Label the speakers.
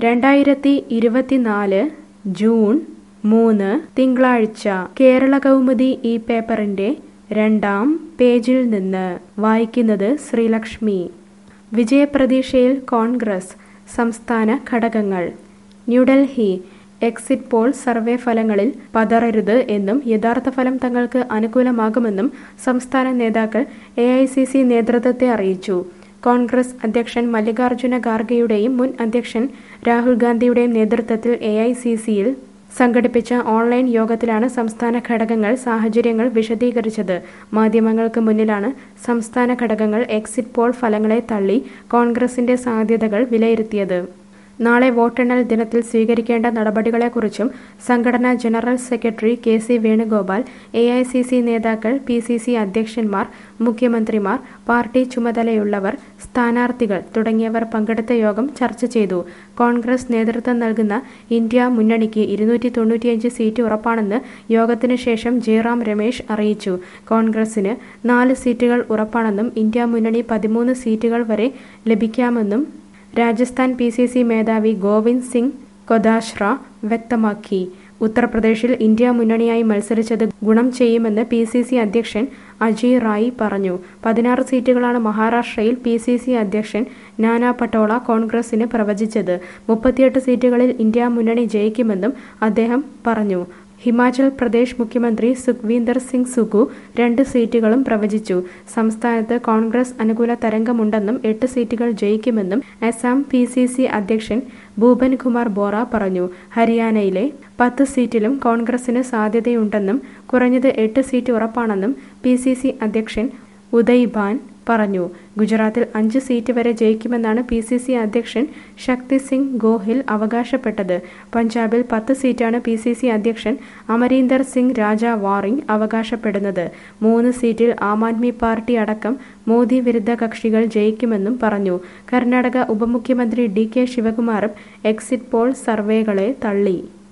Speaker 1: രണ്ടായിരത്തി ഇരുപത്തിനാല് ജൂൺ മൂന്ന് തിങ്കളാഴ്ച കേരള കൗമുദി ഈ പേപ്പറിന്റെ രണ്ടാം പേജിൽ നിന്ന് വായിക്കുന്നത് ശ്രീലക്ഷ്മി വിജയപ്രതീക്ഷയിൽ കോൺഗ്രസ് സംസ്ഥാന ഘടകങ്ങൾ ന്യൂഡൽഹി എക്സിറ്റ് പോൾ സർവേ ഫലങ്ങളിൽ പതറരുത് എന്നും യഥാർത്ഥ ഫലം തങ്ങൾക്ക് അനുകൂലമാകുമെന്നും സംസ്ഥാന നേതാക്കൾ എ നേതൃത്വത്തെ അറിയിച്ചു കോൺഗ്രസ് അധ്യക്ഷൻ മല്ലികാർജ്ജുന ഖാർഗെയുടെയും മുൻ അധ്യക്ഷൻ രാഹുൽ ഗാന്ധിയുടെയും നേതൃത്വത്തിൽ എ ഐ സി സിയിൽ സംഘടിപ്പിച്ച ഓൺലൈൻ യോഗത്തിലാണ് സംസ്ഥാന ഘടകങ്ങൾ സാഹചര്യങ്ങൾ വിശദീകരിച്ചത് മാധ്യമങ്ങൾക്ക് മുന്നിലാണ് സംസ്ഥാന ഘടകങ്ങൾ എക്സിറ്റ് പോൾ ഫലങ്ങളെ തള്ളി കോൺഗ്രസിന്റെ സാധ്യതകൾ വിലയിരുത്തിയത് നാളെ വോട്ടെണ്ണൽ ദിനത്തിൽ സ്വീകരിക്കേണ്ട നടപടികളെക്കുറിച്ചും സംഘടനാ general secretary K C Venugopal A I C C നേതാക്കൾ പി സി സി അധ്യക്ഷന്മാർ മുഖ്യമന്ത്രിമാർ പാർട്ടി ചുമതലയുള്ളവർ സ്ഥാനാർത്ഥികൾ തുടങ്ങിയവർ പങ്കെടുത്ത യോഗം ചർച്ച ചെയ്തു കോൺഗ്രസ് നേതൃത്വം നൽകുന്ന ഇന്ത്യ മുന്നണിക്ക് ഇരുന്നൂറ്റി തൊണ്ണൂറ്റിയഞ്ച് സീറ്റ് ഉറപ്പാണെന്ന് യോഗത്തിന് ശേഷം ജയറാം രമേശ് അറിയിച്ചു കോൺഗ്രസിന് നാല് സീറ്റുകൾ ഉറപ്പാണെന്നും ഇന്ത്യ മുന്നണി പതിമൂന്ന് സീറ്റുകൾ വരെ ലഭിക്കാമെന്നും രാജസ്ഥാൻ പി സി സി മേധാവി ഗോവിന്ദ് സിംഗ് കൊദാശ്ര വ്യക്തമാക്കി ഉത്തർപ്രദേശിൽ ഇന്ത്യ മുന്നണിയായി മത്സരിച്ചത് ഗുണം ചെയ്യുമെന്ന് പി സി സി അധ്യക്ഷൻ അജയ് റായി പറഞ്ഞു പതിനാറ് സീറ്റുകളാണ് മഹാരാഷ്ട്രയിൽ പി സി സി അധ്യക്ഷൻ നാനാ പട്ടോള കോൺഗ്രസിന് പ്രവചിച്ചത് മുപ്പത്തിയെട്ട് സീറ്റുകളിൽ ഇന്ത്യ മുന്നണി ജയിക്കുമെന്നും അദ്ദേഹം പറഞ്ഞു ഹിമാചൽ പ്രദേശ് മുഖ്യമന്ത്രി സുഖ്വീന്ദർ സിംഗ് സുഖു രണ്ട് സീറ്റുകളും പ്രവചിച്ചു സംസ്ഥാനത്ത് കോൺഗ്രസ് അനുകൂല തരംഗമുണ്ടെന്നും എട്ട് സീറ്റുകൾ ജയിക്കുമെന്നും അസം പി സി സി അധ്യക്ഷൻ ഭൂപൻ കുമാർ ബോറ പറഞ്ഞു ഹരിയാനയിലെ പത്ത് സീറ്റിലും കോൺഗ്രസിന് സാധ്യതയുണ്ടെന്നും കുറഞ്ഞത് എട്ട് സീറ്റ് ഉറപ്പാണെന്നും പി സി സി അധ്യക്ഷൻ ഉദയ് ഭാൻ പറഞ്ഞു ഗുജറാത്തിൽ അഞ്ച് സീറ്റ് വരെ ജയിക്കുമെന്നാണ് പി സി സി അധ്യക്ഷൻ ശക്തി സിംഗ് ഗോഹിൽ അവകാശപ്പെട്ടത് പഞ്ചാബിൽ പത്ത് സീറ്റാണ് പി സി സി അധ്യക്ഷൻ അമരീന്ദർ സിംഗ് രാജ വാറിംഗ് അവകാശപ്പെടുന്നത് മൂന്ന് സീറ്റിൽ ആം ആദ്മി പാർട്ടി അടക്കം മോദി വിരുദ്ധ കക്ഷികൾ ജയിക്കുമെന്നും പറഞ്ഞു കർണാടക ഉപമുഖ്യമന്ത്രി ഡി കെ ശിവകുമാറും എക്സിറ്റ് പോൾ സർവേകളെ തള്ളി